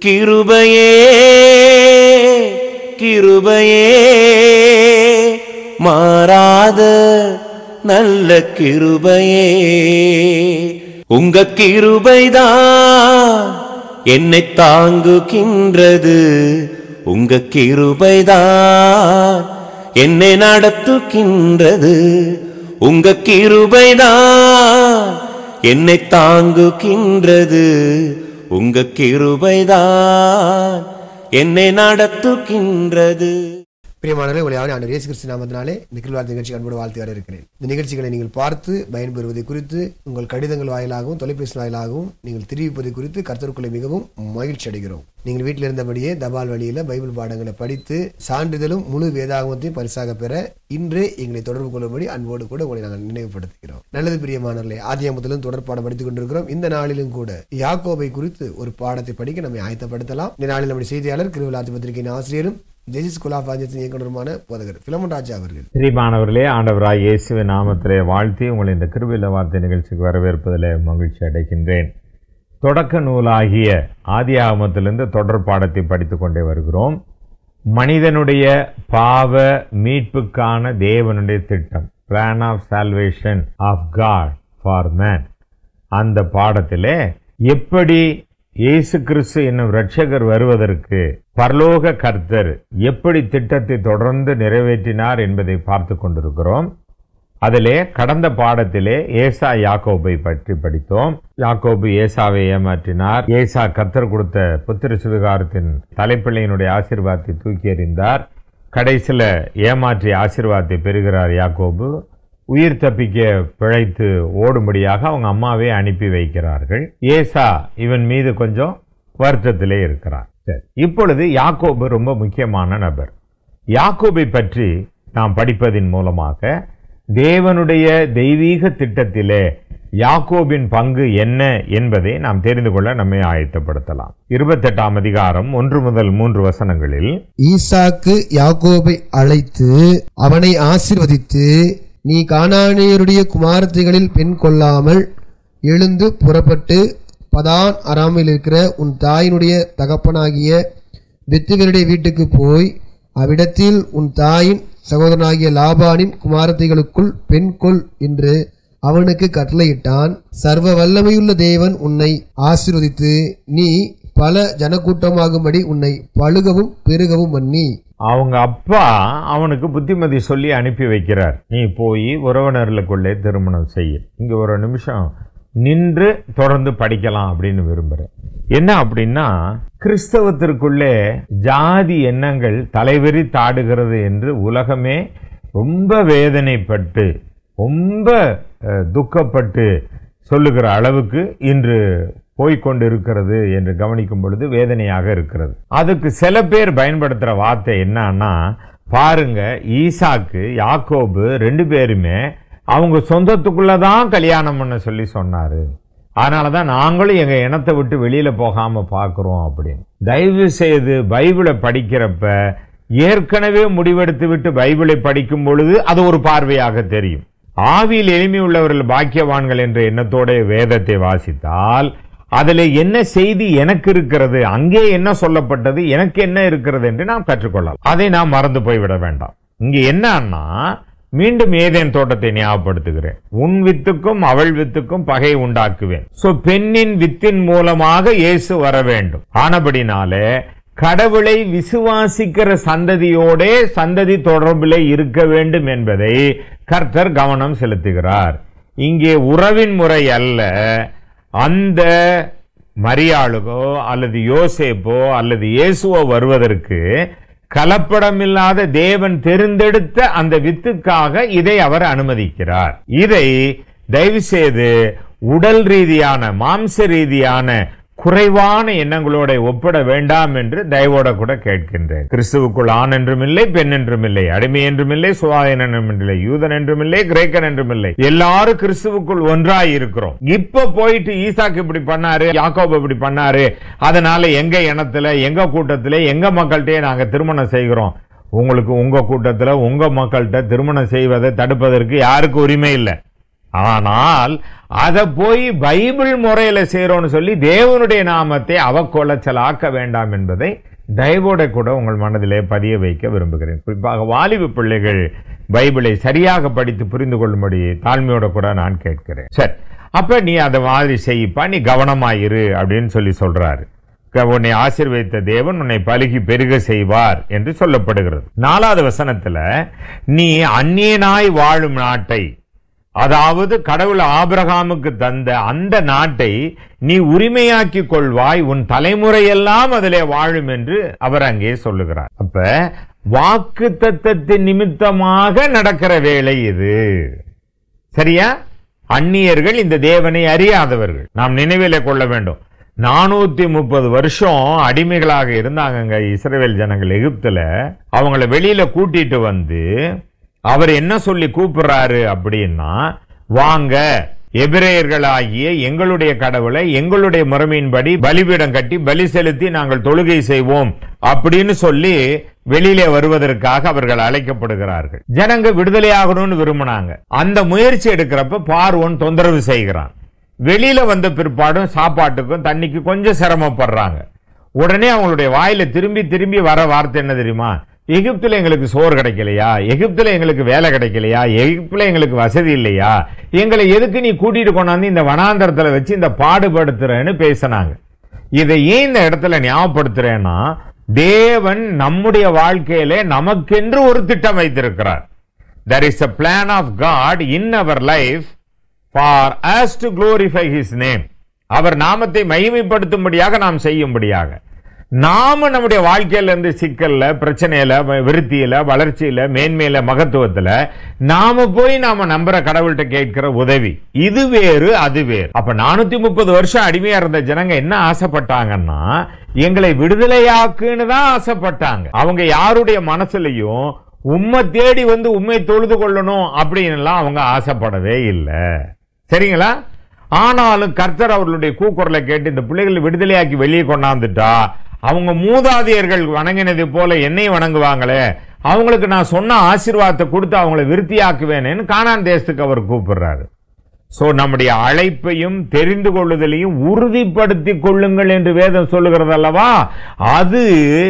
கிருபையே கிருபையே மாறாத நல்ல கிருபையே உங்க கிருபைதான் என்னை தாங்குகின்றது உங்க கிருபைதான் என்னை நடத்துகின்றது உங்க கிருபைதான் என்னை தாங்குகின்றது உங்க கிருபைதான் என்னை நடத்துகின்றது பிரியமானவர்களே உங்களை யாரும் ஆண்டவர் இயேசு கிறிஸ்து நாமத்தினாலே இந்த கிருவார்த்தை நிகழ்ச்சி அன்போடு வாழ்த்து வர இருக்கிறேன் இந்த நிகழ்ச்சிகளை நீங்கள் பார்த்து பயன்பெறுவதை குறித்து உங்கள் கடிதங்கள் வாயிலாகவும் தொலைபேசி வாயிலாகவும் நீங்கள் தெரிவிப்பதை குறித்து கர்த்தருக்குள்ளே மிகவும் மகிழ்ச்சி அடைகிறோம் நீங்கள் வீட்டில் இருந்தபடியே தபால் வழியில் பைபிள் பாடங்களை படித்து சான்றிதழும் முழு வேதாகமத்தையும் பரிசாக பெற இன்றே எங்களை தொடர்பு கொள்ளும்படி அன்போடு கூட உங்களை நாங்கள் நினைவுபடுத்துகிறோம் நல்லது பிரியமானவர்களே ஆதியாமத்திலும் தொடர் பாடம் படித்துக் கொண்டிருக்கிறோம் இந்த நாளிலும் கூட யாக்கோபை குறித்து ஒரு பாடத்தை படிக்க நம்மை ஆயத்தப்படுத்தலாம் இந்த நாளில் நம்முடைய செய்தியாளர் கிருவிழாத்து பத்திரிகையின் ஆசிரியரும் ஜெசிஸ் குலா பாஜத்தின் இயக்குனருமான போதகர் பிலமன் ராஜா அவர்கள் பிரியமானவர்களே ஆண்டவராய் இயேசுவின் நாமத்திலே வாழ்த்தி உங்களை இந்த கிருபில வார்த்தை நிகழ்ச்சிக்கு வரவேற்பதில் மகிழ்ச்சி அடைகின்றேன் தொடக்க நூலாகிய ஆதியாகமத்திலிருந்து தொடர் பாடத்தை படித்துக் கொண்டே வருகிறோம் மனிதனுடைய பாவ மீட்புக்கான தேவனுடைய திட்டம் plan of salvation of God for man அந்த பாடத்திலே எப்படி இயேசு கிறிஸ்து என்னும் இரட்சகர் வருவதற்கு பரலோக கர்த்தர் எப்படி திட்டத்தை தொடர்ந்து நிறைவேற்றினார் என்பதை பார்த்து கொண்டிருக்கிறோம் அதிலே கடந்த பாடத்திலே ஏசா யாக்கோபை பற்றி படித்தோம் யாக்கோபு ஏசாவை ஏமாற்றினார் ஏசா கர்த்தர் கொடுத்த புத்திர சுவிகாரத்தின் தலைப்பிள்ளையினுடைய ஆசீர்வாதத்தை தூக்கி எறிந்தார் கடைசியில் ஏமாற்றி ஆசீர்வாதத்தை பெறுகிறார் யாக்கோபு உயிர் தப்பிக்க பிழைத்து ஓடும்படியாக அவங்க அம்மாவே அனுப்பி வைக்கிறார்கள் ஏசா இவன் மீது கொஞ்சம் வருத்தத்திலே இருக்கிறார் சரி இப்பொழுது யாக்கோபு ரொம்ப முக்கியமான நபர் யாக்கோபை பற்றி நாம் படிப்பதின் மூலமாக தேவனுடைய தெய்வீக திட்டத்திலே யாக்கோபின் பங்கு என்ன என்பதை நாம் தெரிந்து கொள்ள நம்மை ஆயத்தப்படுத்தலாம் இருபத்தெட்டாம் அதிகாரம் ஒன்று முதல் மூன்று வசனங்களில் ஈசாக்கு யாக்கோபை அழைத்து அவனை ஆசீர்வதித்து நீ கானானியருடைய குமாரத்திகளில் பெண் கொள்ளாமல் எழுந்து புறப்பட்டு பதான் அராமில் இருக்கிற உன் தாயினுடைய தகப்பனாகிய பெத்துவருடைய வீட்டுக்கு போய் அவ்விடத்தில் உன் தாயின் சகோதரனாகிய லாபானின் குமாரத்திகளுக்குள் பெண் கொள் என்று அவனுக்கு கட்டளையிட்டான் சர்வ வல்லமையுள்ள தேவன் உன்னை ஆசீர்வதித்து நீ பல ஜனக்கூட்டமாகும்படி உன்னை பழுகவும் பெருகவும் பண்ணி அவங்க அப்பா அவனுக்கு புத்திமதி சொல்லி அனுப்பி வைக்கிறார் நீ போய் உறவினர்களுக்குள்ளே திருமணம் செய்ய இங்க ஒரு நிமிஷம் நின்று தொடர்ந்து படிக்கலாம் அப்படின்னு விரும்புகிறேன் என்ன அப்படின்னா கிறிஸ்தவத்திற்குள்ளே ஜாதி எண்ணங்கள் தலைவெறி தாடுகிறது என்று உலகமே ரொம்ப வேதனைப்பட்டு ரொம்ப அஹ், துக்கப்பட்டு சொல்லுகிற அளவுக்கு இன்று போய்க்கொண்டு இருக்கிறது என்று கவனிக்கும் பொழுது வேதனையாக இருக்கிறது அதுக்கு சில பேர் பயன்படுத்துற வார்த்தை என்னன்னா பாருங்க ஈசாக்கு யாக்கோபு ரெண்டு பேருமே அவங்க சொந்தத்துக்குள்ள தான் கல்யாணம் பண்ண சொல்லி சொன்னாரு அதனால தான் நாங்களும் எங்க இனத்தை விட்டு வெளியில போகாம பார்க்கிறோம் அப்படின்னு தயவு செய்து பைபிளை படிக்கிறப்ப ஏற்கனவே முடிவெடுத்து விட்டு பைபிளை படிக்கும் பொழுது அது ஒரு பார்வையாக தெரியும் ஆவியில் எளிமை உள்ளவர்கள் பாக்கியவான்கள் என்ற எண்ணத்தோட வேதத்தை வாசித்தால் அதில் என்ன செய்தி எனக்கு இருக்கிறது அங்கே என்ன சொல்லப்பட்டது எனக்கு என்ன இருக்கிறது என்று நாம் கற்றுக்கொள்ளலாம் அதை நாம் மறந்து போய்விட வேண்டாம் இங்க என்னன்னா மீண்டும் ஏதேன் தோட்டத்தை ஞாபகப்படுத்துகிறேன் உன் வித்துக்கும் அவள் வித்துக்கும் பகை உண்டாக்குவேன் சோ பெண்ணின் வித்தின் மூலமாக இயேசு வர வேண்டும் ஆனபடினாலே கடவுளை விசுவாசிக்கிற சந்ததியோடே சந்ததி தொடர்பிலே இருக்க வேண்டும் என்பதை கர்த்தர் கவனம் செலுத்துகிறார் இங்கே உறவின் முறை அல்ல அந்த மரியாளுகோ அல்லது யோசேப்போ அல்லது இயேசுவோ வருவதற்கு கலப்படமில்லாத தேவன் தெரிந்தெடுத்த அந்த வித்துக்காக இதை அவர் அனுமதிக்கிறார் இதை தயவு செய்து உடல் ரீதியான மாம்ச ரீதியான குறைவான எண்ணங்களோட ஒப்பிட வேண்டாம் என்று தயவோட கூட கேட்கின்றேன் கிறிஸ்துவுக்குள் ஆண் என்றும் இல்லை பெண் என்றும் இல்லை அடிமை என்றும் இல்லை சுவாதீனன் என்றும் இல்லை யூதன் என்றும் இல்லை கிரேக்கன் என்றும் இல்லை எல்லாரும் கிறிஸ்துவுக்குள் ஒன்றாய் இருக்கிறோம் இப்ப போயிட்டு ஈசாக்கு இப்படி பண்ணாரு யாக்கோபு இப்படி பண்ணாரு அதனால எங்க இனத்துல எங்க கூட்டத்துல எங்க மக்கள்கிட்டயே நாங்க திருமணம் செய்கிறோம் உங்களுக்கு உங்க கூட்டத்துல உங்க மக்கள்கிட்ட திருமணம் செய்வதை தடுப்பதற்கு யாருக்கு உரிமை இல்லை ஆனால் அதை போய் பைபிள் முறையில செய்றோம்னு சொல்லி தேவனுடைய நாமத்தை அவக்கொலைச்சலாக்க வேண்டாம் என்பதை தயவோட கூட உங்கள் மனதிலே பதிய வைக்க விரும்புகிறேன் குறிப்பாக வாலிப பிள்ளைகள் பைபிளை சரியாக படித்து புரிந்து கொள்ளும்படி தாழ்மையோட கூட நான் கேட்கிறேன் சரி அப்ப நீ அதை மாதிரி செய்ப்பா நீ கவனமாயிரு அப்படின்னு சொல்லி சொல்றாரு க- உன்னை ஆசீர்வதித்த தேவன் உன்னை பலுகி பெருக செய்வார் என்று சொல்லப்படுகிறது நாலாவது வசனத்துல நீ அந்நியனாய் வாழும் நாட்டை அதாவது கடவுள் ஆபிரகாமுக்கு தந்த அந்த நாட்டை நீ உரிமையாக்கிக் கொள்வாய் உன் தலைமுறையெல்லாம் அதிலே வாழும் என்று அவர் அங்கே சொல்லுகிறார் அப்ப வாக்கு தத்தத்தின் நிமித்தமாக நடக்கிற வேலை இது சரியா அந்நியர்கள் இந்த தேவனை அறியாதவர்கள் நாம் நினைவிலே கொள்ள வேண்டும் நானூத்தி முப்பது வருஷம் அடிமைகளாக இருந்தாங்கங்க இஸ்ரவேல் ஜனங்கள் எகிப்துல அவங்கள வெளியில கூட்டிட்டு வந்து அவர் என்ன சொல்லி கூப்பிடுறாரு அப்படின்னா வாங்க எபிரேயர்களாகிய எங்களுடைய கடவுளை எங்களுடைய முறைமையின்படி பலிபீடம் கட்டி பலி செலுத்தி நாங்கள் தொழுகை செய்வோம் அப்படின்னு சொல்லி வெளியிலே வருவதற்காக அவர்கள் அழைக்கப்படுகிறார்கள் ஜனங்க விடுதலையாகணும்னு விரும்பினாங்க அந்த முயற்சி எடுக்கிறப்ப பார்வோன் தொந்தரவு செய்கிறான் வெளியில வந்த பிற்பாடும் சாப்பாட்டுக்கும் தண்ணிக்கு கொஞ்சம் சிரமப்படுறாங்க உடனே அவங்களுடைய வாயில திரும்பி திரும்பி வர வார்த்தை என்ன தெரியுமா எகிப்துல எங்களுக்கு சோறு கிடைக்கலையா எகிப்துல எங்களுக்கு வேலை கிடைக்கலையா எகிப்துல எங்களுக்கு வசதி இல்லையா எங்களை எதுக்கு நீ கூட்டிட்டு கொண்டாந்து இந்த வனாந்தரத்துல வச்சு இந்த பாடுபடுத்துறேன்னு பேசினாங்க இதை ஏன் இந்த இடத்துல ஞாபகப்படுத்துறேன்னா தேவன் நம்முடைய வாழ்க்கையிலே நமக்கென்று ஒரு திட்டம் வைத்திருக்கிறார் there is a plan of God in our life for us to glorify his name அவர் நாமத்தை மகிமைப்படுத்தும்படியாக நாம் செய்யும்படியாக நாம நம்முடைய வாழ்க்கையில இருந்து சிக்கல்ல பிரச்சனையில வ- விருத்தியில வளர்ச்சியில மேன்மையில மகத்துவத்துல நாம போய் நாம நம்புற கடவுள்கிட்ட கேட்கிற உதவி இது வேறு அது வேறு அப்ப நானூத்தி முப்பது வருஷம் அடிமையா இருந்த ஜனங்க என்ன ஆசைப்பட்டாங்கன்னா எங்களை விடுதலையாக்குன்னு தான் ஆசைப்பட்டாங்க அவங்க யாருடைய மனசுலயும் உம்மை தேடி வந்து உண்மை தொழுது கொள்ளணும் அப்படின்னு அவங்க ஆசைப்படவே இல்லை சரிங்களா ஆனாலும் கர்த்தர் அவர்களுடைய கூக்குரலை கேட்டு இந்த பிள்ளைகளை விடுதலையாக்கி வெளியே கொண்டாந்துட்டா அவங்க மூதாதையர்கள் வணங்கினதை போல என்னை வணங்குவாங்களே அவங்களுக்கு நான் சொன்ன ஆசீர்வாதத்தை கொடுத்து அவங்களை விருத்தியாக்குவேனேன்னு கானான் தேசத்துக்கு அவர் கூப்பிடுறாரு சோ நம்முடைய அழைப்பையும் தெரிந்து கொள்ளுதலையும் உறுதிப்படுத்திக் கொள்ளுங்கள் என்று வேதம் சொல்லுகிறது அல்லவா அது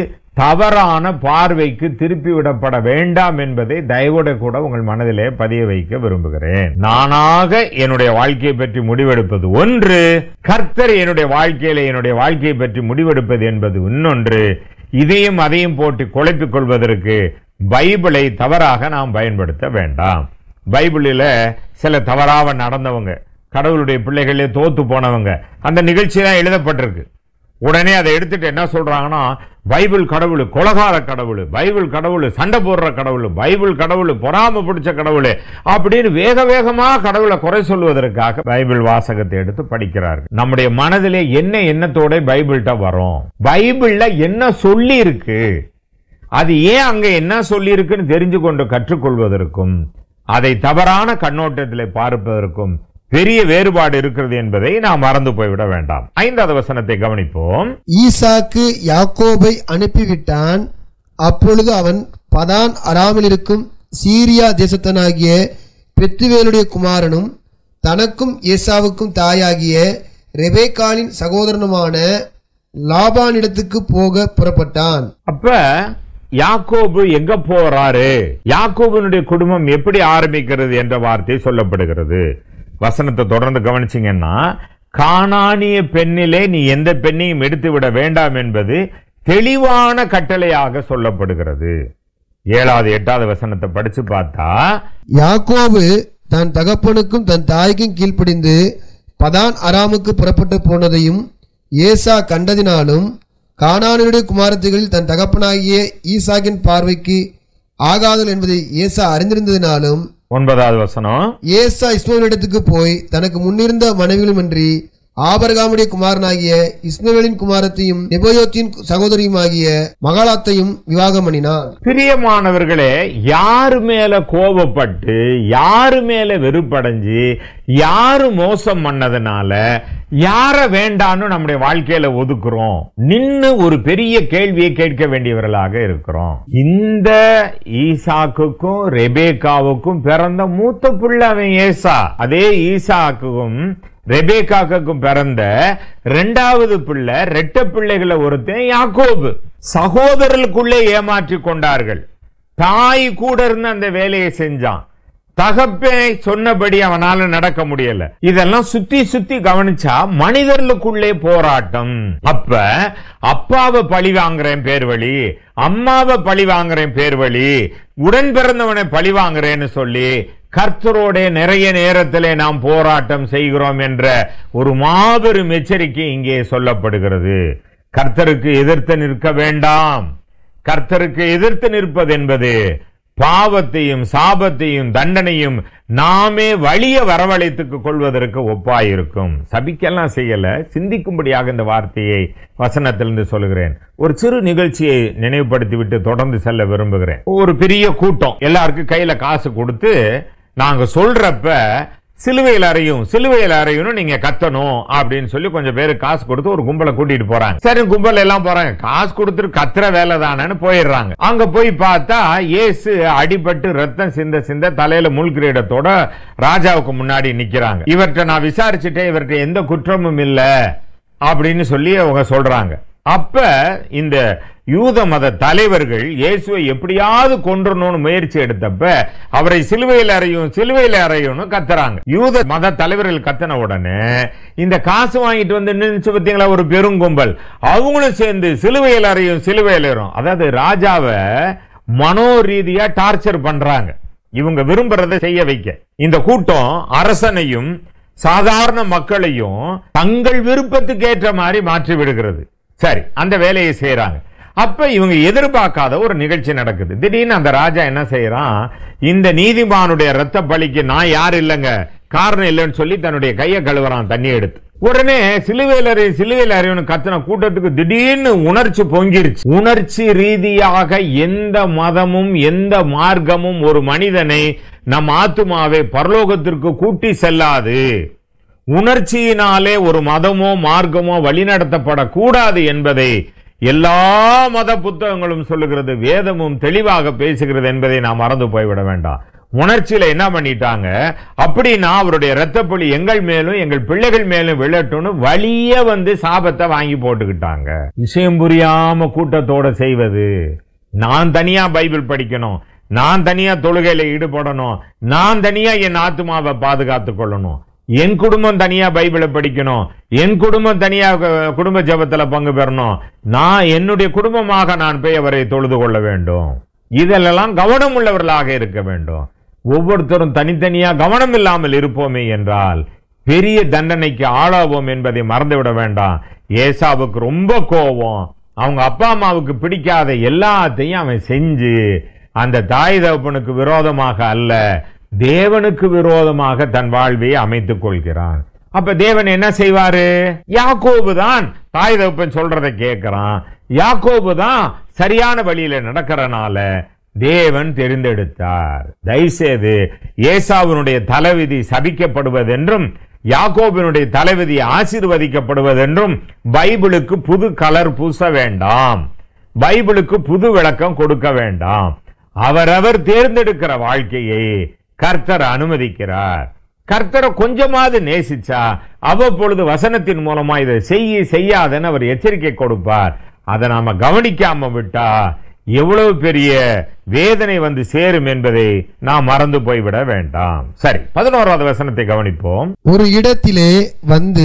தவறான பார்வைக்கு திருப்பி விடப்பட வேண்டாம் என்பதை தயவோட கூட உங்கள் மனதிலே பதிய வைக்க விரும்புகிறேன் நானாக என்னுடைய வாழ்க்கையை பற்றி முடிவெடுப்பது ஒன்று கர்த்தர் என்னுடைய வாழ்க்கையில என்னுடைய வாழ்க்கையை பற்றி முடிவெடுப்பது என்பது இன்னொன்று இதையும் அதையும் போட்டு குழப்பிக் கொள்வதற்கு பைபிளை தவறாக நாம் பயன்படுத்த வேண்டாம் பைபிளில் சில தவறாக நடந்தவங்க கடவுளுடைய பிள்ளைகளே தோத்து போனவங்க அந்த நிகழ்ச்சி தான் எழுதப்பட்டிருக்கு உடனே அதை எடுத்துட்டு என்ன சொல்றாங்கன்னா பைபிள் கடவுள் கொலகார கடவுள் பைபிள் கடவுள் சண்டை போடுற கடவுள் பைபிள் கடவுள் பொறாம பிடிச்ச கடவுள் அப்படின்னு வேக வேகமா கடவுளை குறை சொல்வதற்காக பைபிள் வாசகத்தை எடுத்து படிக்கிறார்கள் நம்முடைய மனதிலே என்ன எண்ணத்தோட பைபிள்கிட்ட வரும் பைபிள்ல என்ன சொல்லி இருக்கு அது ஏன் அங்க என்ன சொல்லி இருக்குன்னு தெரிஞ்சு கொண்டு கற்றுக்கொள்வதற்கும் அதை தவறான கண்ணோட்டத்தில் பார்ப்பதற்கும் பெரிய வேறுபாடு இருக்கிறது என்பதை நாம் மறந்து போய்விட வேண்டாம் ஐந்தாவது வசனத்தை கவனிப்போம் ஈசாக்கு யாக்கோபை அனுப்பிவிட்டான் அப்பொழுது அவன் பதான் அராமில் இருக்கும் சீரியா தேசத்தனாகிய பெத்துவேலுடைய குமாரனும் தனக்கும் ஏசாவுக்கும் தாயாகிய ரெபேக்காலின் சகோதரனுமான லாபானிடத்துக்கு போக புறப்பட்டான் அப்ப யாக்கோபு எங்க போறாரு யாக்கோபுனுடைய குடும்பம் எப்படி ஆரம்பிக்கிறது என்ற வார்த்தை சொல்லப்படுகிறது வசனத்தை தொடர்ந்து கவனிச்சீங்கன்னா கானானிய பெண்ணிலே நீ எந்த பெண்ணையும் எடுத்து விட வேண்டாம் என்பது தெளிவான கட்டளையாக சொல்லப்படுகிறது ஏழாவது எட்டாவது வசனத்தை படிச்சு பார்த்தா யாக்கோபு தன் தகப்பனுக்கும் தன் தாய்க்கும் கீழ்ப்படிந்து பதான் அராமுக்கு புறப்பட்டு போனதையும் ஏசா கண்டதினாலும் கானானுடைய குமாரத்திகளில் தன் தகப்பனாகிய ஈசாக்கின் பார்வைக்கு ஆகாதல் என்பதை ஏசா அறிந்திருந்ததினாலும் ஒன்பதாவது வசனம் ஏசா இஸ்மோனிடத்துக்கு போய் தனக்கு முன்னிருந்த மனைவிகளுமின்றி ஆபரகாமுடைய குமாரனாகிய இஸ்மவேலின் குமாரத்தையும் நெபோயோத்தின் சகோதரியுமாகிய மகாலாத்தையும் விவாகம் பண்ணினான் பிரியமானவர்களே யாரு மேல கோபப்பட்டு யாரு மேல வெறுப்படைஞ்சு யாரு மோசம் பண்ணதுனால யார வேண்டான்னு நம்முடைய வாழ்க்கையில ஒதுக்குறோம் நின்னு ஒரு பெரிய கேள்வியை கேட்க வேண்டியவர்களாக இருக்கிறோம் இந்த ஈசாக்குக்கும் ரெபேக்காவுக்கும் பிறந்த மூத்த பிள்ளை அவன் ஏசா அதே ஈசாக்குக்கும் ரெபேக்காக்கும் பிறந்த இரண்டாவது பிள்ளை ரெட்ட பிள்ளைகளை ஒருத்தன் யாக்கோபு சகோதரர்களுக்குள்ளே ஏமாற்றி கொண்டார்கள் தாய் கூட இருந்து அந்த வேலையை செஞ்சான் தகப்பே சொன்னபடி அவனால நடக்க முடியல இதெல்லாம் சுத்தி சுத்தி கவனிச்சா மனிதர்களுக்குள்ளே போராட்டம் அப்ப அப்பாவை பழி வாங்குறேன் பேர் வழி அம்மாவை பழி வாங்குறேன் பேர் வழி உடன் பிறந்தவனை பழி வாங்குறேன்னு சொல்லி கர்த்தரோட நிறைய நேரத்திலே நாம் போராட்டம் செய்கிறோம் என்ற ஒரு மாபெரும் எச்சரிக்கை இங்கே சொல்லப்படுகிறது கர்த்தருக்கு எதிர்த்து நிற்க வேண்டாம் கர்த்தருக்கு எதிர்த்து நிற்பது என்பது பாவத்தையும் சாபத்தையும் தண்டனையும் நாமே வழிய வரவழைத்துக் கொள்வதற்கு ஒப்பாயிருக்கும் சபிக்கெல்லாம் செய்யல சிந்திக்கும்படியாக இந்த வார்த்தையை வசனத்திலிருந்து சொல்லுகிறேன் ஒரு சிறு நிகழ்ச்சியை நினைவுபடுத்தி விட்டு தொடர்ந்து செல்ல விரும்புகிறேன் ஒரு பெரிய கூட்டம் எல்லாருக்கும் கையில காசு கொடுத்து நாங்க சொல்றப்ப சிலுவையில் அறையும் சிலுவையில் அறையும் நீங்க கத்தணும் அப்படின்னு சொல்லி கொஞ்சம் பேரு காசு கொடுத்து ஒரு கும்பலை கூட்டிட்டு போறாங்க சரி கும்பல் எல்லாம் போறாங்க காசு கொடுத்துட்டு கத்துற வேலை தானேன்னு போயிடுறாங்க அங்க போய் பார்த்தா இயேசு அடிபட்டு ரத்தம் சிந்த சிந்த தலையில முள் கிரீடத்தோட ராஜாவுக்கு முன்னாடி நிக்கிறாங்க இவர்கிட்ட நான் விசாரிச்சுட்டேன் இவர்கிட்ட எந்த குற்றமும் இல்ல அப்படின்னு சொல்லி அவங்க சொல்றாங்க அப்ப இந்த யூத மத தலைவர்கள் இயேசுவை எப்படியாவது கொன்றணும்னு முயற்சி எடுத்தப்ப அவரை சிலுவையில் அறையும் சிலுவையில் அறையும்னு கத்துறாங்க யூத மத தலைவர்கள் கத்தின உடனே இந்த காசு வாங்கிட்டு வந்து நினைச்சு பார்த்தீங்களா ஒரு பெருங்கும்பல் அவங்களும் சேர்ந்து சிலுவையில் அறையும் சிலுவையில் அறையும் அதாவது ராஜாவை மனோ ரீதியா டார்ச்சர் பண்றாங்க இவங்க விரும்புறதை செய்ய வைக்க இந்த கூட்டம் அரசனையும் சாதாரண மக்களையும் தங்கள் விருப்பத்துக்கு ஏற்ற மாதிரி மாற்றி விடுகிறது சரி அந்த வேலையை செய்யறாங்க அப்ப இவங்க எதிர்பார்க்காத ஒரு நிகழ்ச்சி நடக்குது திடீர்னு அந்த ராஜா என்ன செய்யறான் இந்த நீதிமானுடைய ரத்த பலிக்கு நான் யார் இல்லைங்க காரணம் இல்லைன்னு சொல்லி தன்னுடைய கையை கழுவுறான் தண்ணி எடுத்து உடனே சிலுவையில் அறி சிலுவையில் அறிவுன்னு கத்தின கூட்டத்துக்கு திடீர்னு உணர்ச்சி பொங்கிருச்சு உணர்ச்சி ரீதியாக எந்த மதமும் எந்த மார்க்கமும் ஒரு மனிதனை நம் ஆத்துமாவை பரலோகத்திற்கு கூட்டி செல்லாது உணர்ச்சியினாலே ஒரு மதமோ மார்க்கமோ வழிநடத்தப்படக்கூடாது என்பதை எல்லா மத புத்தகங்களும் சொல்லுகிறது வேதமும் தெளிவாக பேசுகிறது என்பதை நாம் மறந்து போய்விட வேண்டாம் உணர்ச்சியில என்ன பண்ணிட்டாங்க அப்படின்னா அவருடைய இரத்தப்பொழி எங்கள் மேலும் எங்கள் பிள்ளைகள் மேலும் விழட்டும்னு வழிய வந்து சாபத்தை வாங்கி போட்டுக்கிட்டாங்க விஷயம் புரியாம கூட்டத்தோட செய்வது நான் தனியா பைபிள் படிக்கணும் நான் தனியா தொழுகையில ஈடுபடணும் நான் தனியா என் ஆத்துமாவை பாதுகாத்துக் கொள்ளணும் என் குடும்பம் தனியா பைபிளை படிக்கணும் என் குடும்பம் தனியா கு- குடும்ப ஜெபத்துல பங்கு பெறணும் நான் என்னுடைய குடும்பமாக நான் போய் அவரை தொழுது கொள்ள வேண்டும் இதெல்லாம் கவனம் உள்ளவர்களாக இருக்க வேண்டும் ஒவ்வொருத்தரும் தனித்தனியா கவனம் இல்லாமல் இருப்போமே என்றால் பெரிய தண்டனைக்கு ஆளாவோம் என்பதை மறந்துவிட வேண்டாம் ஏசாவுக்கு ரொம்ப கோபம் அவங்க அப்பா அம்மாவுக்கு பிடிக்காத எல்லாத்தையும் அவன் செஞ்சு அந்த தாய் தகப்பனுக்கு விரோதமாக அல்ல தேவனுக்கு விரோதமாக தன் வாழ்வை அமைத்துக் கொள்கிறான் அப்ப தேவன் என்ன செய்வாரு யாக்கோபு தான் தாய் தகப்பன் சொல்றதை கேட்கிறான் யாக்கோபு தான் சரியான வழியில நடக்கிறனால தேவன் தெரிந்தெடுத்தார் தயவுசெய்து ஏசாவினுடைய தலைவிதி சபிக்கப்படுவதென்றும் யாக்கோபினுடைய தலைவிதி ஆசீர்வதிக்கப்படுவதென்றும் பைபிளுக்கு புது கலர் பூச வேண்டாம் பைபிளுக்கு புது விளக்கம் கொடுக்க வேண்டாம் அவரவர் தேர்ந்தெடுக்கிற வாழ்க்கையை கர்த்தர் அனுமதிக்கிறார் கர்த்தரை கொஞ்சமாவது நேசிச்சா அவ்வப்பொழுது வசனத்தின் மூலமா இதை செய்ய செய்யாதன்னு அவர் எச்சரிக்கை கொடுப்பார் அதை நாம கவனிக்காம விட்டா எவ்வளவு பெரிய வேதனை வந்து சேரும் என்பதை நாம் மறந்து போய்விட வேண்டாம் சரி பதினோராவது வசனத்தை கவனிப்போம் ஒரு இடத்திலே வந்து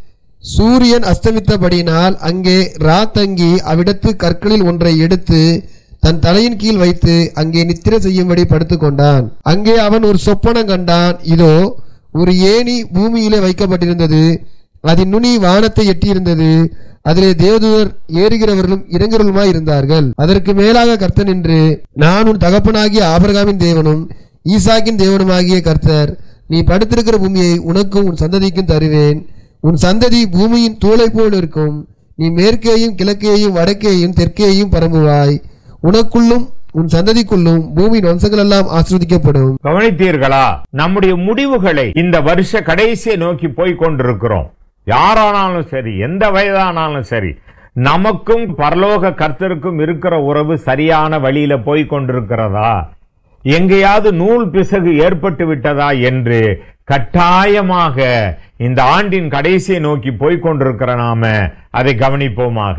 சூரியன் அஸ்தமித்தபடியினால் அங்கே ராத்தங்கி அவ்விடத்து கற்களில் ஒன்றை எடுத்து தன் தலையின் கீழ் வைத்து அங்கே நித்திரை செய்யும்படி படுத்துக் கொண்டான் அங்கே அவன் ஒரு சொப்பனம் கண்டான் இதோ ஒரு ஏணி பூமியிலே வைக்கப்பட்டிருந்தது அதன் நுனி வானத்தை எட்டியிருந்தது அதிலே தேவதூதர் ஏறுகிறவர்களும் இறங்குறவர்களுமாய் இருந்தார்கள் அதற்கு மேலாக கர்த்தர் நின்று நான் உன் தகப்பனாகிய ஆபிரகாமின் தேவனும் ஈசாக்கின் தேவனுமாகிய கர்த்தர் நீ படுத்திருக்கிற பூமியை உனக்கும் உன் சந்ததிக்கும் தருவேன் உன் சந்ததி பூமியின் தூளை போல் இருக்கும் நீ மேற்கேயும் கிழக்கேயும் வடக்கேயும் தெற்கேயும் பரம்புவாய் உனக்குள்ளும் உன் சந்ததிக்குள்ளும் பூமியின் வம்சங்கள் எல்லாம் ஆசிர்வதிக்கப்படும் கவனித்தீர்களா நம்முடைய முடிவுகளை இந்த வருஷ கடைசியை நோக்கி போய் கொண்டிருக்கிறோம் யாரானாலும் சரி எந்த வயதானாலும் சரி நமக்கும் பரலோக கர்த்தருக்கும் இருக்கிற உறவு சரியான வழியில போய் கொண்டிருக்கிறதா எங்கேயாவது நூல் பிசகு ஏற்பட்டு விட்டதா என்று கட்டாயமாக இந்த ஆண்டின் கடைசியை நோக்கி போய் கொண்டிருக்கிற நாம அதை கவனிப்போமாக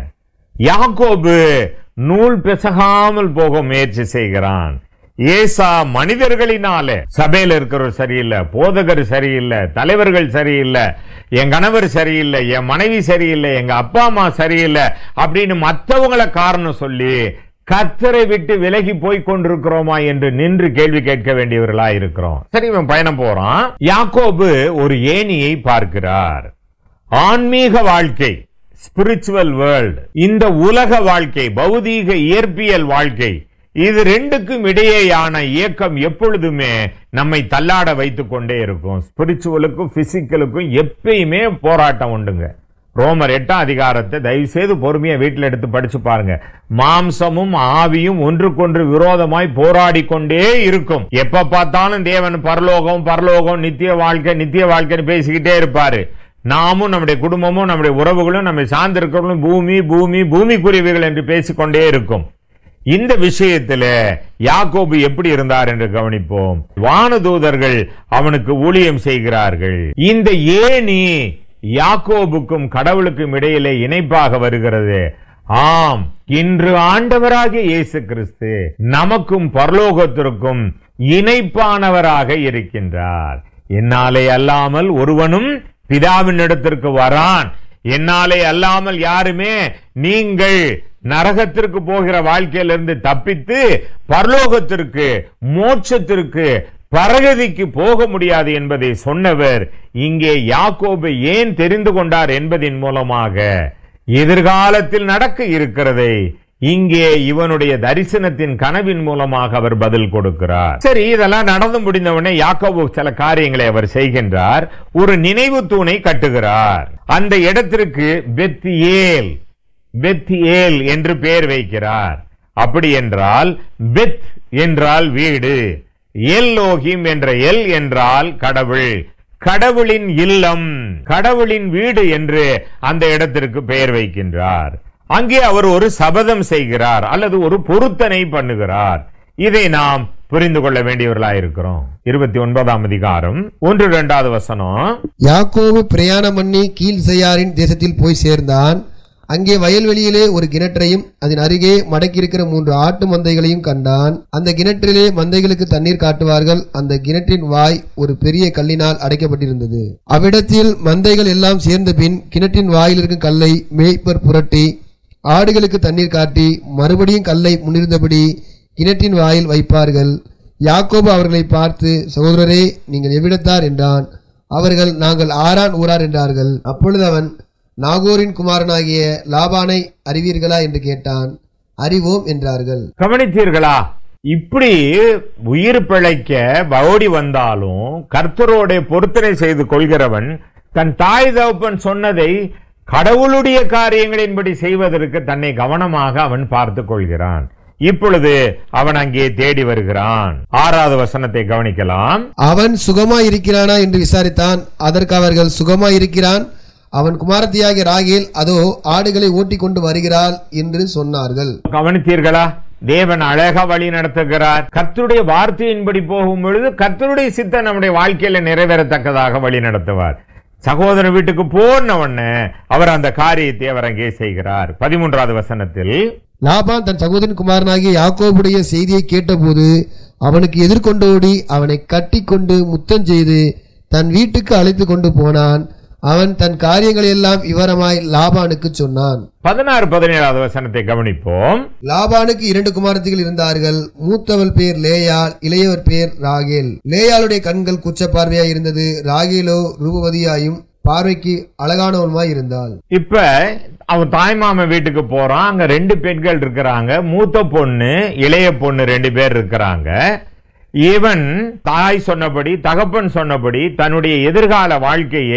யாக்கோபு நூல் பிசகாமல் போக முயற்சி செய்கிறான் ஏசா மனிதர்களினாலே சபையில இருக்கிறவர் சரியில்லை போதகர் சரியில்லை தலைவர்கள் சரியில்லை என் கணவர் சரியில்லை என் மனைவி சரியில்லை எங்க அப்பா அம்மா சரியில்லை அப்படின்னு மற்றவங்களை காரணம் சொல்லி கத்தரை விட்டு விலகி போய் கொண்டிருக்கிறோமா என்று நின்று கேள்வி கேட்க வேண்டியவர்களா இருக்கிறோம் சரி இவன் பயணம் போறான் யாக்கோபு ஒரு ஏணியை பார்க்கிறார் ஆன்மீக வாழ்க்கை ஸ்பிரிச்சுவல் வேர்ல்ட் இந்த உலக வாழ்க்கை பௌதீக இயற்பியல் வாழ்க்கை இது ரெண்டுக்கும் இடையேயான இயக்கம் எப்பொழுதுமே நம்மை தள்ளாட வைத்துக் கொண்டே இருக்கும் ஸ்பிரிச்சுவலுக்கும் பிசிக்கலுக்கும் எப்பயுமே போராட்டம் உண்டுங்க ரோமர் எட்டாம் அதிகாரத்தை தயவு செய்து பொறுமையா வீட்டில் எடுத்து படிச்சு பாருங்க மாம்சமும் ஆவியும் ஒன்றுக்கொன்று விரோதமாய் போராடி கொண்டே இருக்கும் எப்ப பார்த்தாலும் தேவன் பரலோகம் பரலோகம் நித்திய வாழ்க்கை நித்திய வாழ்க்கைன்னு பேசிக்கிட்டே இருப்பாரு நாமும் நம்முடைய குடும்பமும் நம்முடைய உறவுகளும் நம்மை சார்ந்திருக்கிறவர்களும் பூமி பூமி பூமிக்குரியவைகள் என்று பேசிக்கொண்டே இருக்கும் இந்த விஷயத்துல யாக்கோபு எப்படி இருந்தார் என்று கவனிப்போம் வானதூதர்கள் அவனுக்கு ஊழியம் செய்கிறார்கள் இந்த ஏணி யாக்கோபுக்கும் கடவுளுக்கும் இடையிலே இணைப்பாக வருகிறது ஆம் இன்று ஆண்டவராகிய இயேசு கிறிஸ்து நமக்கும் பரலோகத்திற்கும் இணைப்பானவராக இருக்கின்றார் என்னாலே அல்லாமல் ஒருவனும் பிதாவின் இடத்திற்கு வரான் என்னாலே அல்லாமல் யாருமே நீங்கள் நரகத்திற்கு போகிற வாழ்க்கையிலிருந்து தப்பித்து பரலோகத்திற்கு மோட்சத்திற்கு பரகதிக்கு போக முடியாது என்பதை சொன்னவர் இங்கே யாக்கோபை ஏன் தெரிந்து கொண்டார் என்பதின் மூலமாக எதிர்காலத்தில் நடக்க இருக்கிறதை இங்கே இவனுடைய தரிசனத்தின் கனவின் மூலமாக அவர் பதில் கொடுக்கிறார் சரி இதெல்லாம் நடந்து முடிந்தவுடனே யாக்கோபு சில காரியங்களை அவர் செய்கின்றார் ஒரு நினைவு தூணை கட்டுகிறார் அந்த இடத்திற்கு பெத்தியேல் பெத்தியேல் என்று பெயர் வைக்கிறார் அப்படி என்றால் பெத் என்றால் வீடு எல்லோகிம் என்ற எல் என்றால் கடவுள் கடவுளின் இல்லம் கடவுளின் வீடு என்று அந்த இடத்திற்கு பெயர் வைக்கின்றார் அங்கே அவர் ஒரு சபதம் செய்கிறார் அல்லது ஒரு பொருத்தனை பண்ணுகிறார் இதை நாம் புரிந்து கொள்ள வேண்டியவர்களாயிருக்கிறோம் இருபத்தி ஒன்பதாம் அதிகாரம் ஒன்று இரண்டாவது வசனம் யாக்கோபு பிரயாணம் பண்ணி கீழ் செய்யாரின் தேசத்தில் போய் சேர்ந்தான் அங்கே வயல்வெளியிலே ஒரு கிணற்றையும் அதன் அருகே மடக்கியிருக்கிற மூன்று ஆட்டு மந்தைகளையும் கண்டான் அந்த கிணற்றிலே மந்தைகளுக்கு தண்ணீர் காட்டுவார்கள் அந்த கிணற்றின் வாய் ஒரு பெரிய கல்லினால் அடைக்கப்பட்டிருந்தது அவ்விடத்தில் மந்தைகள் எல்லாம் சேர்ந்த பின் கிணற்றின் வாயில் இருக்கும் கல்லை மேய்ப்பர் புரட்டி ஆடுகளுக்கு தண்ணீர் காட்டி மறுபடியும் கல்லை முன்னிருந்தபடி கிணற்றின் வாயில் வைப்பார்கள் யாக்கோபு அவர்களை பார்த்து சகோதரரே நீங்கள் எவ்விடத்தார் என்றான் அவர்கள் நாங்கள் ஆரான் ஊரார் என்றார்கள் அப்பொழுது அவன் நாகோரின் குமாரனாகிய லாபானை அறிவீர்களா என்று கேட்டான் அறிவோம் என்றார்கள் கவனித்தீர்களா இப்படி உயிர் பிழைக்க பவுடி வந்தாலும் கர்த்தரோட பொருத்தனை செய்து கொள்கிறவன் தன் தாய் தகப்பன் சொன்னதை கடவுளுடைய காரியங்களின்படி செய்வதற்கு தன்னை கவனமாக அவன் பார்த்து கொள்கிறான் இப்பொழுது அவன் அங்கே தேடி வருகிறான் ஆறாவது வசனத்தை கவனிக்கலாம் அவன் சுகமாய் இருக்கிறானா என்று விசாரித்தான் அதற்கு அவர்கள் சுகமாய் இருக்கிறான் அவன் குமாரத்தியாகிய ராகேல் அதோ ஆடுகளை ஓட்டிக் கொண்டு வருகிறாள் என்று சொன்னார்கள் கவனித்தீர்களா தேவன் அழகா வழி நடத்துகிறார் கர்த்தருடைய வார்த்தையின்படி போகும் பொழுது கர்த்தருடைய சித்தம் நம்முடைய வாழ்க்கையில நிறைவேறத்தக்கதாக வழி நடத்துவார் சகோதரன் வீட்டுக்கு போன உடனே அவர் அந்த காரியத்தை அவர் அங்கே செய்கிறார் பதிமூன்றாவது வசனத்தில் லாபான் தன் சகோதரன் குமாரனாகிய யாக்கோபுடைய செய்தியை கேட்டபோது அவனுக்கு எதிர்கொண்டோடி அவனை கட்டிக்கொண்டு முத்தம் செய்து தன் வீட்டுக்கு அழைத்து கொண்டு போனான் அவன் தன் காரியங்களை எல்லாம் விவரமாய் லாபானுக்கு சொன்னான் பதினாறு பதினேழாவது வசனத்தை கவனிப்போம் லாபானுக்கு இரண்டு குமாரத்திகள் இருந்தார்கள் மூத்தவள் பேர் லேயாள் இளையவர் பேர் ராகேல் லேயாளுடைய கண்கள் குச்ச பார்வையாய் இருந்தது ராகேலோ ரூபவதியாயும் பார்வைக்கு அழகானவளுமாய் இருந்தாள் இப்ப அவன் தாய்மாமன் வீட்டுக்கு போறான் அங்க ரெண்டு பெண்கள் இருக்கிறாங்க மூத்த பொண்ணு இளைய பொண்ணு ரெண்டு பேர் இருக்கிறாங்க இவன் தாய் சொன்னபடி தகப்பன் சொன்னபடி தன்னுடைய எதிர்கால வாழ்க்கையை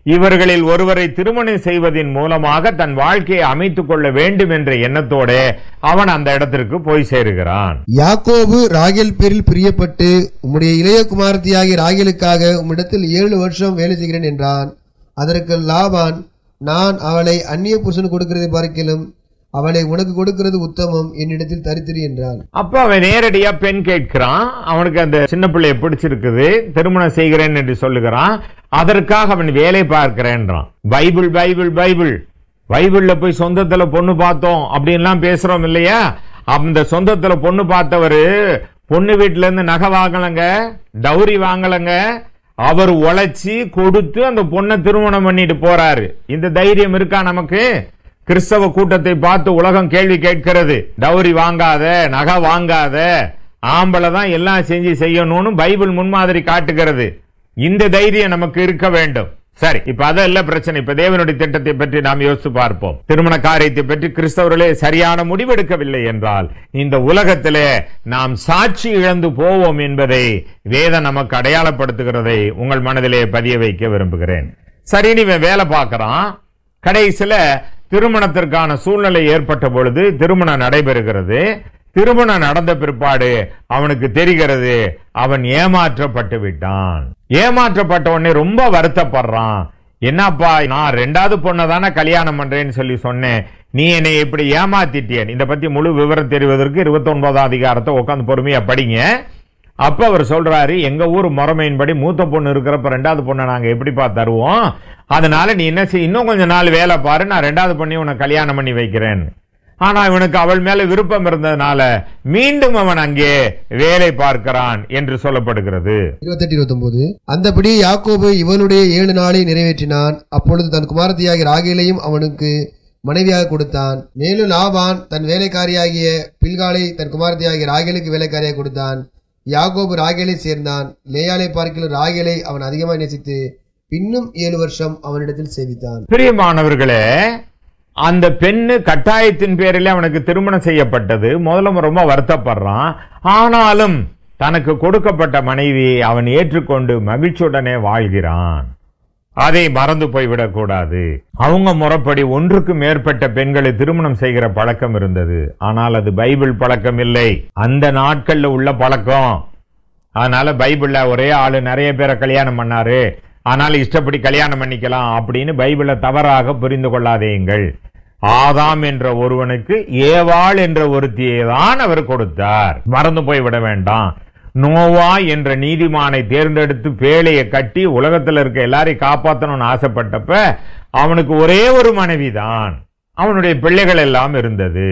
இவர்களில் ஒருவரை திருமணம் செய்வதின் மூலமாக தன் வாழ்க்கையை அமைத்துக் கொள்ள வேண்டும் என்ற எண்ணத்தோட அவன் அந்த இடத்திற்கு போய் சேருகிறான் யாக்கோபு ராகேல் பேரில் பிரியப்பட்டு உம்முடைய இளைய குமாரத்தியாகிய ராகேலுக்காக உம்மிடத்தில் ஏழு வருஷம் வேலை செய்கிறேன் என்றான் அதற்கு லாபான் நான் அவளை அந்நிய புருஷனுக்கு கொடுக்கிறதை பார்க்கிலும் அவளை உனக்கு கொடுக்கிறது உத்தமம் என்னிடத்தில் தரித்திரு என்றான் அப்ப அவன் நேரடியா பெண் கேட்கிறான் அவனுக்கு அந்த சின்ன பிள்ளைய பிடிச்சிருக்குது திருமணம் செய்கிறேன் என்று சொல்லுகிறான் அதற்காக அவன் வேலை பார்க்கிறேன்றான் பைபிள் பைபிள் பைபிள் பைபிள்ல போய் சொந்தத்துல பொண்ணு பார்த்தோம் அப்படின்லாம் பேசுறோம் இல்லையா அந்த சொந்தத்துல பொண்ணு பார்த்தவரு பொண்ணு வீட்டுல இருந்து நகை வாங்கலங்க டௌரி வாங்கலங்க அவர் உழைச்சி கொடுத்து அந்த பொண்ணை திருமணம் பண்ணிட்டு போறாரு இந்த தைரியம் இருக்கா நமக்கு கிறிஸ்தவ கூட்டத்தை பார்த்து உலகம் கேள்வி கேட்கிறது டௌரி வாங்காத நகை வாங்காத ஆம்பளை தான் எல்லாம் செஞ்சு செய்யணும்னு பைபிள் முன்மாதிரி காட்டுகிறது இந்த தைரியம் நமக்கு இருக்க வேண்டும் சரி இப்ப அதல்ல பிரச்சனை இப்ப தேவனுடைய திட்டத்தை பற்றி நாம் யோசித்து பார்ப்போம் திருமண காரியத்தை பற்றி கிறிஸ்தவர்களே சரியான முடிவெடுக்கவில்லை என்றால் இந்த உலகத்திலே நாம் சாட்சி இழந்து போவோம் என்பதை வேதம் நமக்கு அடையாளப்படுத்துகிறதை உங்கள் மனதிலே பதிய வைக்க விரும்புகிறேன் சரி நீ இவன் வேலை பார்க்கறான் கடைசியில திருமணத்திற்கான சூழ்நிலை ஏற்பட்ட பொழுது திருமணம் நடைபெறுகிறது திருமணம் நடந்த பிற்பாடு அவனுக்கு தெரிகிறது அவன் ஏமாற்றப்பட்டு விட்டான் ஏமாற்றப்பட்ட உடனே ரொம்ப வருத்தப்படுறான் என்னப்பா நான் ரெண்டாவது பொண்ணை தானே கல்யாணம் பண்றேன்னு சொல்லி சொன்னேன் நீ என்னை இப்படி ஏமாத்திட்டியன் இதை பத்தி முழு விவரம் தெரிவதற்கு இருபத்தி ஒன்பதாம் அதிகாரத்தை உட்காந்து பொறுமையா படிங்க அப்ப அவர் சொல்றாரு எங்க ஊர் முறைமையின்படி மூத்த பொண்ணு இருக்கிறப்ப ரெண்டாவது பொண்ணை நாங்க எப்படிப்பா தருவோம் அதனால நீ என்ன செய் இன்னும் கொஞ்ச நாள் வேலை பாரு நான் ரெண்டாவது பண்ணி உன்னை கல்யாணம் பண்ணி வைக்கிறேன் ஆனா இவனுக்கு அவள் மேல விருப்பம் இருந்ததுனால மீண்டும் அவன் அங்கே வேலை பார்க்கிறான் என்று சொல்லப்படுகிறது இருபத்தெட்டு இருபத்தொன்பது அந்தபடி யாக்கோபு இவனுடைய ஏழு நாளை நிறைவேற்றினான் அப்பொழுது தன் குமாரத்தியாகிய ராகேலையும் அவனுக்கு மனைவியாக கொடுத்தான் மேலும் லாபான் தன் வேலைக்காரியாகிய பில்காலை தன் குமாரத்தியாகிய ராகேலுக்கு வேலைக்காரியாக கொடுத்தான் யாக்கோபு ராகேலை சேர்ந்தான் லேயாலை பார்க்கிலும் ராகேலை அவன் அதிகமாக நேசித்து பின்னும் ஏழு வருஷம் அவனிடத்தில் சேவித்தான் பிரியமானவர்களே அந்த பெண்ணு கட்டாயத்தின் பேரில் அவனுக்கு திருமணம் செய்யப்பட்டது முதல்ல அவன் ரொம்ப வருத்தப்படுறான் ஆனாலும் தனக்கு கொடுக்கப்பட்ட மனைவி அவன் ஏற்றுக்கொண்டு மகிழ்ச்சியுடனே வாழ்கிறான் அதை மறந்து போய்விடக் கூடாது அவங்க முறைப்படி ஒன்றுக்கு மேற்பட்ட பெண்களை திருமணம் செய்கிற பழக்கம் இருந்தது ஆனால் அது பைபிள் பழக்கம் இல்லை அந்த நாட்கள்ல உள்ள பழக்கம் அதனால பைபிள்ல ஒரே ஆளு நிறைய பேரை கல்யாணம் பண்ணாரு ஆனால் இஷ்டப்படி கல்யாணம் பண்ணிக்கலாம் அப்படின்னு பைபிளை தவறாக புரிந்து கொள்ளாதேங்கள் ஆதாம் என்ற ஒருவனுக்கு ஏவாள் என்ற ஒருத்தியை தான் அவர் கொடுத்தார் மறந்து போய்விட வேண்டாம் நோவா என்ற நீதிமானை தேர்ந்தெடுத்து பேழையை கட்டி உலகத்துல இருக்க எல்லாரையும் காப்பாற்றணும்னு ஆசைப்பட்டப்ப அவனுக்கு ஒரே ஒரு மனைவிதான் அவனுடைய பிள்ளைகள் எல்லாம் இருந்தது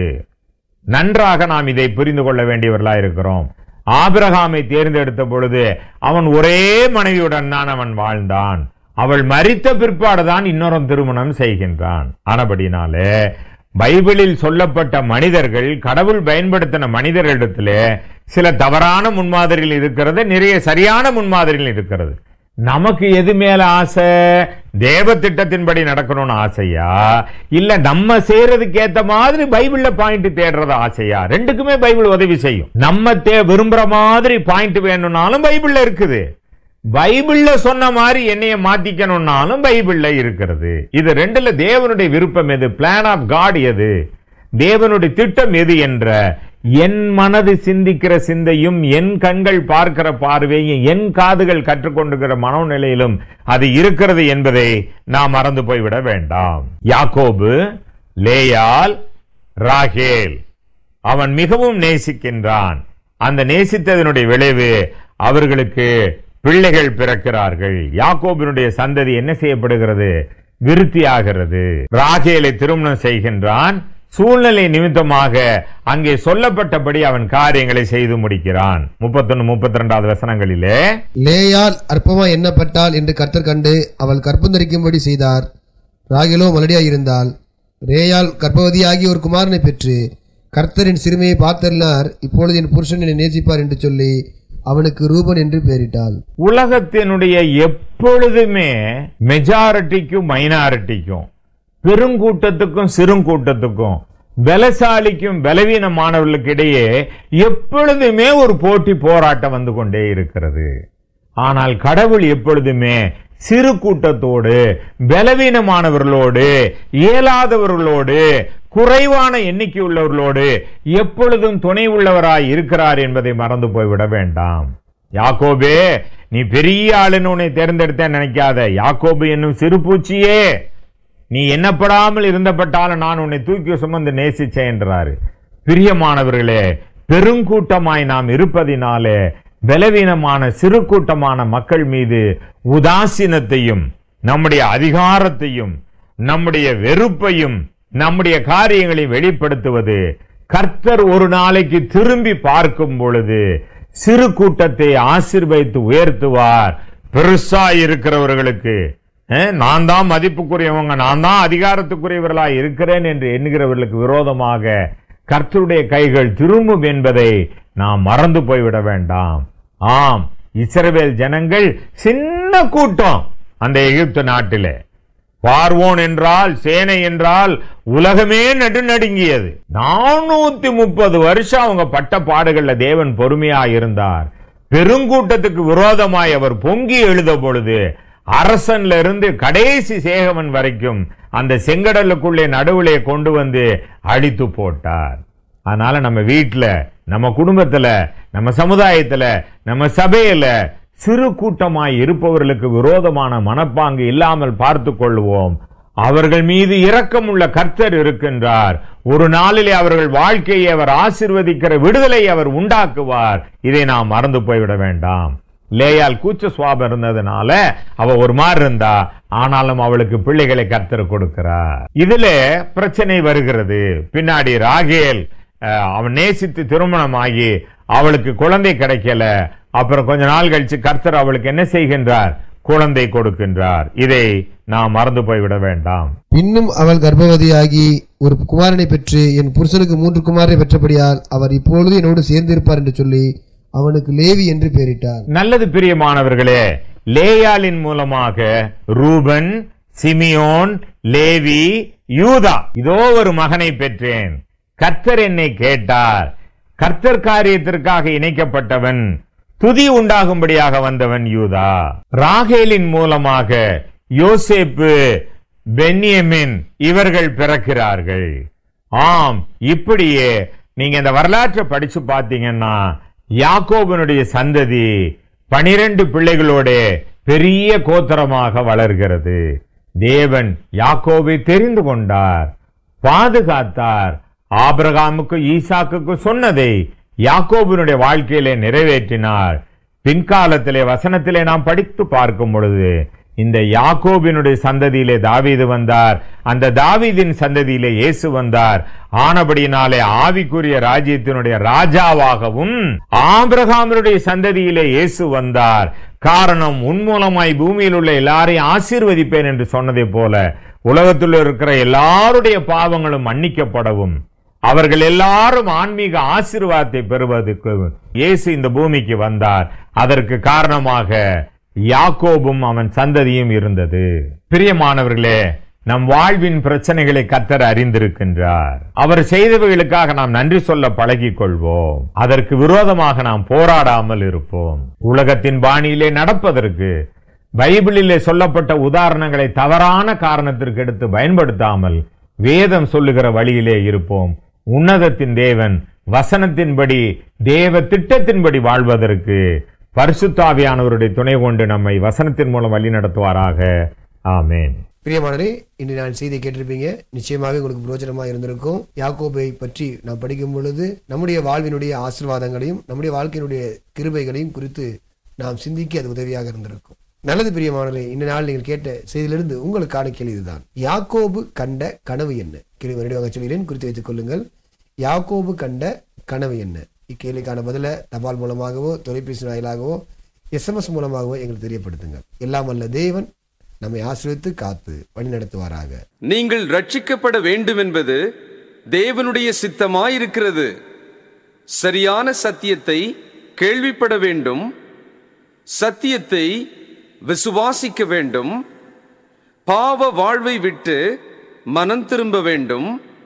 நன்றாக நாம் இதை புரிந்து கொள்ள வேண்டியவர்களா இருக்கிறோம் ஆபிரகாமை தேர்ந்தெடுத்த பொழுது அவன் ஒரே மனைவியுடன் தான் அவன் வாழ்ந்தான் அவள் மரித்த பிற்பாடுதான் இன்னொரு திருமணம் செய்கின்றான் ஆனபடினாலே பைபிளில் சொல்லப்பட்ட மனிதர்கள் கடவுள் பயன்படுத்தின மனிதர்களிடத்திலே சில தவறான முன்மாதிரிகள் இருக்கிறது நிறைய சரியான முன்மாதிரிகள் இருக்கிறது நமக்கு எது மேல ஆசை தேவ திட்டத்தின்படி நடக்கணும்னு ஆசையா இல்ல நம்ம செய்யறதுக்கு ஏத்த மாதிரி பைபிள்ல பாயிண்ட் தேடுறது ஆசையா ரெண்டுக்குமே பைபிள் உதவி செய்யும் நம்ம தே விரும்புற மாதிரி பாயிண்ட் வேணும்னாலும் பைபிள்ல இருக்குது பைபிள்ல சொன்ன மாதிரி என்னைய மாத்திக்கணும்னாலும் பைபிள்ல இருக்கிறது இது ரெண்டுல தேவனுடைய விருப்பம் எது பிளான் ஆஃப் காட் எது தேவனுடைய திட்டம் எது என்ற என் மனது சிந்திக்கிற சிந்தையும் என் கண்கள் பார்க்கிற பார்வையும் என் காதுகள் கற்றுக்கொண்டுகிற மனோநிலையிலும் அது இருக்கிறது என்பதை நாம் மறந்து போய்விட வேண்டாம் யாக்கோபு லேயால் ராகேல் அவன் மிகவும் நேசிக்கின்றான் அந்த நேசித்ததனுடைய விளைவு அவர்களுக்கு பிள்ளைகள் பிறக்கிறார்கள் யாக்கோபினுடைய சந்ததி என்ன செய்யப்படுகிறது விருத்தியாகிறது ராகேலை திருமணம் செய்கின்றான் சூழ்நிலை நிமித்தமாக அங்கே சொல்லப்பட்டபடி அவன் காரியங்களை செய்து முடிக்கிறான் முப்பத்தொன்னு முப்பத்தி ரெண்டாவது வசனங்களிலே லேயால் அற்பமா எண்ணப்பட்டாள் என்று கர்த்தர் கண்டு அவள் கற்பந்தரிக்கும்படி செய்தார் ராகிலோ மலடியாய் இருந்தால் ரேயால் கர்ப்பவதியாகி ஒரு குமாரனை பெற்று கர்த்தரின் சிறுமையை பார்த்தல்லார் இப்பொழுது என் புருஷன் என்னை நேசிப்பார் என்று சொல்லி அவனுக்கு ரூபன் என்று பெயரிட்டாள் உலகத்தினுடைய எப்பொழுதுமே மெஜாரிட்டிக்கும் மைனாரிட்டிக்கும் பெருங்கூட்டத்துக்கும் சிறுங்கூட்டத்துக்கும் பலசாலிக்கும் பலவீனமானவர்களுக்கு இடையே எப்பொழுதுமே ஒரு போட்டி போராட்டம் வந்து கொண்டே இருக்கிறது ஆனால் கடவுள் எப்பொழுதுமே சிறு கூட்டத்தோடு பலவீனமானவர்களோடு இயலாதவர்களோடு குறைவான எண்ணிக்கை உள்ளவர்களோடு எப்பொழுதும் துணை உள்ளவராய் இருக்கிறார் என்பதை மறந்து போய்விட வேண்டாம் யாக்கோபே நீ பெரிய ஆளுன்னு உன்னை தேர்ந்தெடுத்தேன் நினைக்காத யாக்கோபு என்னும் சிறு பூச்சியே நீ எண்ணப்படாமல் இருந்தப்பட்டாலும் நான் உன்னை தூக்கி சுமந்து நேசிச்சேன் என்றாரு பிரியமானவர்களே பெருங்கூட்டமாய் நாம் இருப்பதினாலே பலவீனமான சிறு கூட்டமான மக்கள் மீது உதாசீனத்தையும் நம்முடைய அதிகாரத்தையும் நம்முடைய வெறுப்பையும் நம்முடைய காரியங்களை வெளிப்படுத்துவது கர்த்தர் ஒரு நாளைக்கு திரும்பி பார்க்கும் பொழுது சிறு கூட்டத்தை ஆசீர்வதித்து உயர்த்துவார் பெருசா இருக்கிறவர்களுக்கு அஹ், நான் தான் மதிப்புக்குரியவங்க நான் தான் அதிகாரத்துக்குரியவர்களா இருக்கிறேன் என்று எண்ணுகிறவர்களுக்கு விரோதமாக கர்த்தருடைய கைகள் திரும்பும் என்பதை நாம் மறந்து போய்விட வேண்டாம் ஆம் இஸ்ரவேல் ஜனங்கள் சின்ன கூட்டம் அந்த எகிப்து நாட்டிலே பார்வோன் என்றால் சேனை என்றால் உலகமே நடுநடுங்கியது நானூத்தி முப்பது வருஷம் அவங்க பட்ட பாடுகள்ல தேவன் பொறுமையா இருந்தார் பெருங்கூட்டத்துக்கு விரோதமாய் அவர் பொங்கி எழுத பொழுது அரசன்ல இருந்து கடைசி சேகவன் வரைக்கும் அந்த செங்கடலுக்குள்ளே நடுவிலே கொண்டு வந்து அழித்து போட்டார் அதனால நம்ம வீட்டுல நம்ம குடும்பத்துல நம்ம சமுதாயத்துல நம்ம சபையில சிறு கூட்டமாய் இருப்பவர்களுக்கு விரோதமான மனப்பாங்கு இல்லாமல் பார்த்து கொள்வோம் அவர்கள் மீது இரக்கமுள்ள கர்த்தர் இருக்கின்றார் ஒரு நாளிலே அவர்கள் வாழ்க்கையை அவர் ஆசிர்வதிக்கிற விடுதலை அவர் உண்டாக்குவார் இதை நாம் மறந்து போய்விட வேண்டாம் லேயால் கூச்ச சுவாபம் இருந்ததுனால அவ ஒரு மாதிரி இருந்தா ஆனாலும் அவளுக்கு பிள்ளைகளை கர்த்தர் கொடுக்கிறார் இதுல பிரச்சனை வருகிறது பின்னாடி ராகேல் அஹ், அவன் நேசித்து திருமணமாகி அவளுக்கு குழந்தை கிடைக்கல அப்புறம் கொஞ்ச நாள் கழிச்சு கர்த்தர் அவளுக்கு என்ன செய்கின்றார் குழந்தை கொடுக்கின்றார் இதை நாம் மறந்து போய்விட வேண்டாம் பின்னும் அவள் கர்ப்பவதியாகி ஒரு குமாரனை பெற்று என் புருஷனுக்கு மூன்று குமாரனை பெற்றபடியால் அவர் இப்பொழுது என்னோடு சேர்ந்திருப்பார் என்று சொல்லி அவனுக்கு லேவி என்று பெயரிட்டார் நல்லது பிரியமானவர்களே லேயாலின் மூலமாக ரூபன் சிமியோன் லேவி யூதா இதோ ஒரு மகனை பெற்றேன் கர்த்தர் என்னை கேட்டார் கர்த்தர் காரியத்திற்காக இணைக்கப்பட்டவன் துதி உண்டாகும்படியாக வந்தவன் யூதா ராகேலின் மூலமாக யோசேப்பு பென்யமின் இவர்கள் பிறக்கிறார்கள் ஆம் இப்படியே நீங்க இந்த வரலாற்றை படிச்சு பார்த்தீங்கன்னா யாக்கோபனுடைய சந்ததி பனிரெண்டு பிள்ளைகளோட பெரிய கோத்திரமாக வளர்கிறது தேவன் யாக்கோபை தெரிந்து கொண்டார் பாதுகாத்தார் ஆபிரகாமுக்கு ஈசாக்குக்கு சொன்னதை யாக்கோபினுடைய வாழ்க்கையிலே நிறைவேற்றினார் பின்காலத்திலே வசனத்திலே நாம் படித்து பார்க்கும் பொழுது இந்த யாக்கோபினுடைய சந்ததியிலே தாவீது வந்தார் அந்த தாவீதின் சந்ததியிலே இயேசு வந்தார் ஆனபடியினாலே ஆவிக்குரிய ராஜ்யத்தினுடைய ராஜாவாகவும் ஆபிரகாமினுடைய சந்ததியிலே இயேசு வந்தார் காரணம் உன் மூலமாய் பூமியில் உள்ள எல்லாரையும் ஆசீர்வதிப்பேன் என்று சொன்னதை போல உலகத்தில் இருக்கிற எல்லாருடைய பாவங்களும் மன்னிக்கப்படவும் அவர்கள் எல்லாரும் ஆன்மீக ஆசீர்வாதத்தை பெறுவதற்கு இயேசு இந்த பூமிக்கு வந்தார் அதற்கு காரணமாக யாக்கோபும் அவன் சந்ததியும் இருந்தது பிரியமானவர்களே நம் வாழ்வின் பிரச்சனைகளை கத்தர் அறிந்திருக்கின்றார் அவர் செய்தவைகளுக்காக நாம் நன்றி சொல்ல பழகிக் கொள்வோம் அதற்கு விரோதமாக நாம் போராடாமல் இருப்போம் உலகத்தின் பாணியிலே நடப்பதற்கு பைபிளிலே சொல்லப்பட்ட உதாரணங்களை தவறான காரணத்திற்கு எடுத்து பயன்படுத்தாமல் வேதம் சொல்லுகிற வழியிலே இருப்போம் உன்னதத்தின் தேவன் வசனத்தின்படி தேவ திட்டத்தின்படி வாழ்வதற்கு பரிசுத்தாவியானவருடைய துணை கொண்டு நம்மை வசனத்தின் மூலம் வழி நடத்துவாராக ஆமேன் பிரியமானரே இன்று நான் செய்தியை கேட்டிருப்பீங்க நிச்சயமாக உங்களுக்கு பிரயோஜனமாக இருந்திருக்கும் யாக்கோபை பற்றி நாம் படிக்கும் பொழுது நம்முடைய வாழ்வினுடைய ஆசீர்வாதங்களையும் நம்முடைய வாழ்க்கையினுடைய கிருபைகளையும் குறித்து நாம் சிந்திக்க அது உதவியாக இருந்திருக்கும் நல்லது பிரியமானவர்களே இந்த நாள் நீங்கள் கேட்ட செய்தியிலிருந்து உங்களுக்கான கேள்வி இதுதான் யாக்கோபு கண்ட கனவு என்ன கேள்வி மறுபடியும் சொல்கிறேன் குறித்து வைத்துக் கொள்ளுங்கள் யாக்கோபு கண்ட கனவு என்ன இக்கேள்விக்கான பதில தபால் மூலமாகவோ தொலைபேசி வாயிலாகவோ எஸ்எம்எஸ் மூலமாகவோ எங்களுக்கு தெரியப்படுத்துங்கள் எல்லாம் வல்ல தேவன் நம்மை ஆசிரியத்து காத்து வழி நடத்துவாராக நீங்கள் ரட்சிக்கப்பட வேண்டும் என்பது தேவனுடைய சித்தமாயிருக்கிறது சரியான சத்தியத்தை கேள்விப்பட வேண்டும் சத்தியத்தை விசுவாசிக்க வேண்டும் பாவ வாழ்வை விட்டு மனம் திரும்ப வேண்டும்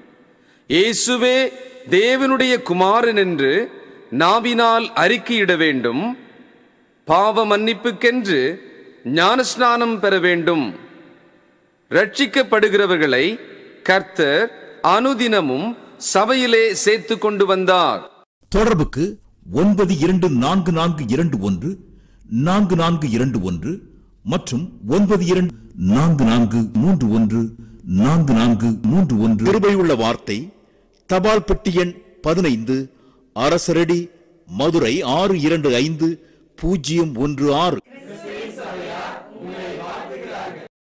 இயேசுவே தேவனுடைய குமாரன் என்று நாவினால் அறிக்கையிட வேண்டும் பாவ மன்னிப்புக்கென்று ஞானஸ்நானம் பெற வேண்டும் ரட்சிக்கப்படுகிறவர்களை கர்த்தர் அனுதினமும் சபையிலே சேர்த்து கொண்டு வந்தார் தொடர்புக்கு ஒன்பது இரண்டு நான்கு நான்கு இரண்டு ஒன்று நான்கு நான்கு இரண்டு ஒன்று மற்றும் ஒன்பது இரண்டு நான்கு நான்கு மூன்று ஒன்று நான்கு நான்கு மூன்று ஒன்று கிருபையுள்ள வார்த்தை தபால் பெட்டி எண் பதினைந்து அரசரடி மதுரை ஆறு இரண்டு ஐந்து பூஜ்ஜியம் ஒன்று ஆறு